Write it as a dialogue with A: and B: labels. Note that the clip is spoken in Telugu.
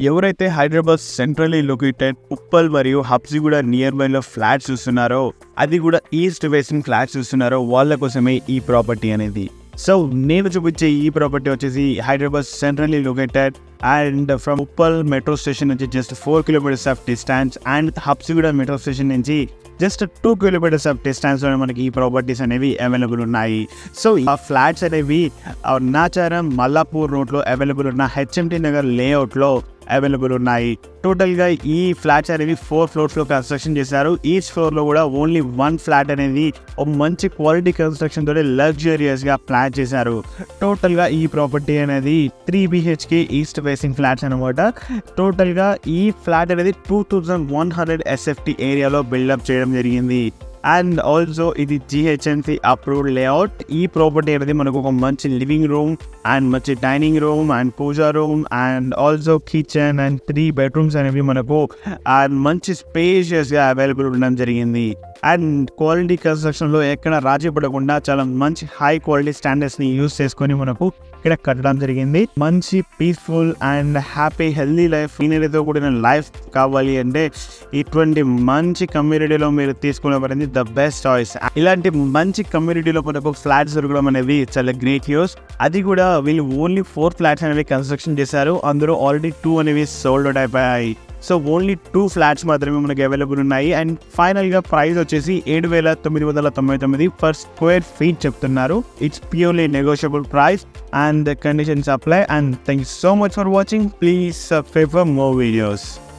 A: ఎవరైతే హైదరాబాద్ సెంట్రల్లీ లొకేటెడ్ ఉప్పల్ మరియు హబ్సిగూడ నియర్ బై లో ఫ్లాట్స్ చూస్తున్నారో అది కూడా ఈస్ట్ ఫేసింగ్ ఫ్లాట్స్ చూస్తున్నారో వాళ్ళ కోసమే ఈ ప్రాపర్టీ అనేది సో నేను చూపించే ఈ ప్రాపర్టీ వచ్చేసి Hyderabad centrally located and from Uppal metro station నుంచి just four kilometres of distance and Habsiguda metro station నుంచి జస్ట్ టూ కిలోమీటర్స్ ఆఫ్ డిస్టెన్స్లో మనకి ఈ ప్రాపర్టీస్ అనేవి అవైలబుల్ ఉన్నాయి సో ఆ ఫ్లాట్స్ అనేవి ఆ నాచారం మల్లాపూర్ రోడ్లో అవైలబుల్ ఉన్న హెచ్ఎంటీ నగర్ లేఅవుట్లో అవైలబుల్ ఉన్నాయి టోటల్గా ఈ ఫ్లాట్స్ అనేవి ఫోర్ ఫ్లోర్స్లో కన్స్ట్రక్షన్ చేశారు ఈచ్ ఫ్లోర్లో కూడా ఓన్లీ వన్ ఫ్లాట్ అనేది ఒక మంచి క్వాలిటీ కన్స్ట్రక్షన్ తోటి లగ్జరియస్గా ప్లాన్ చేశారు టోటల్గా ఈ ప్రాపర్టీ అనేది three BHK east facing flats అనమాట టోటల్గా ఈ ఫ్లాట్ అనేది two thousand one hundred SFT ఏరియాలో బిల్డప్ చేయడం జరిగింది అండ్ ఆల్సో ఇది జిహెచ్ఎన్సి అప్రూవ్డ్ లేఅవుట్ ఈ ప్రాపర్టీ అనేది మనకు ఒక మంచి లివింగ్ రూమ్ అండ్ మంచి dining room and puja room and also kitchen and three bedrooms అనేవి మనకు అండ్ మంచి స్పేషియస్గా అవైలబుల్ ఉండడం జరిగింది అండ్ క్వాలిటీ కన్స్ట్రక్షన్లో ఎక్కడ రాజీ పడకుండా చాలా మంచి హై క్వాలిటీ స్టాండర్డ్స్ని యూస్ చేసుకొని మనకు ఇక్కడ కట్టడం జరిగింది మంచి peaceful and happy healthy life సీనరీతో కూడిన లైఫ్ కావాలి అంటే ఇటువంటి మంచి కమ్యూనిటీలో మీరు తీసుకోవడం ద బెస్ట్ చాయిస్ ఇలాంటి మంచి కమ్యూనిటీలో మనకు ఫ్లాట్స్ దొరకడం అనేవి చాలా గ్రేట్ యూస్ అది కూడా వీళ్ళు ఓన్లీ ఫోర్ ఫ్లాట్స్ అనేవి కన్స్ట్రక్షన్ చేశారు అందులో ఆల్రెడీ టూ అనేవి సోల్డ్ అవుట్ అయిపోయాయి సో ఓన్లీ టూ ఫ్లాట్స్ మాత్రమే మనకి అవైలబుల్ ఉన్నాయి అండ్ ఫైనల్గా ప్రైస్ వచ్చేసి ఏడు వేల తొమ్మిది వందల తొంభై తొమ్మిది పర్ స్క్వేర్ ఫీట్ చెప్తున్నారు it's purely negotiable price and conditions apply and thank you so much for watching please subscribe for more videos